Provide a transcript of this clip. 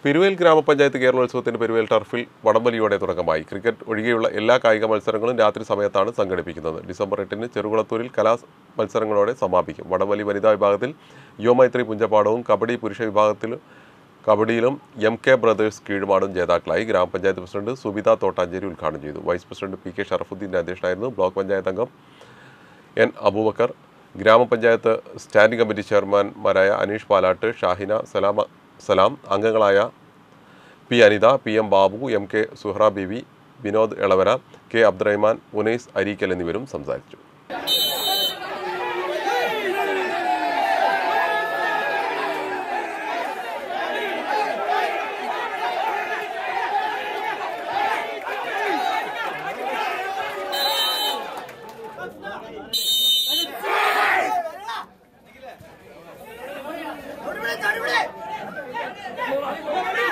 പെരുവേൽ ഗ്രാമപഞ്ചായത്ത് കേരളോത്സവത്തിന് പെരുവേൽ ടർഫിൽ വടംവലിയോടെ തുടക്കമായി ക്രിക്കറ്റ് ഒഴികെയുള്ള എല്ലാ കായിക മത്സരങ്ങളും രാത്രി സമയത്താണ് സംഘടിപ്പിക്കുന്നത് ഡിസംബർ എട്ടിന് ചെറുകുളത്തൂരിൽ കലാ മത്സരങ്ങളോടെ സമാപിക്കും വടംവലി വനിതാ വിഭാഗത്തിൽ യുവമൈത്രി പുഞ്ചപ്പാടവും കബഡി പുരുഷ വിഭാഗത്തിൽ കബഡിയിലും എം കെ ബ്രദേഴ്സ് കീഴുമാടും ജേതാക്കളായി ഗ്രാമപഞ്ചായത്ത് പ്രസിഡന്റ് സുബിത തോട്ടാഞ്ചേരി ഉദ്ഘാടനം ചെയ്തു വൈസ് പ്രസിഡന്റ് പി കെ ഷറഫുദ്ദീൻ്റെ അധ്യക്ഷനായിരുന്നു ബ്ലോക്ക് പഞ്ചായത്ത് അംഗം എൻ അബൂബക്കർ ഗ്രാമപഞ്ചായത്ത് സ്റ്റാൻഡിംഗ് കമ്മിറ്റി ചെയർമാൻമാരായ അനീഷ് പാലാട്ട് ഷാഹിന സലാമ സലാം അംഗങ്ങളായ P Anitha P M Babu M K Suhra Bivi Vinod Elavara K Abdurahman Unais Areekkal എന്നിവരും സംസാരിച്ചു തൊടുപിടി, തൊടുപിടി.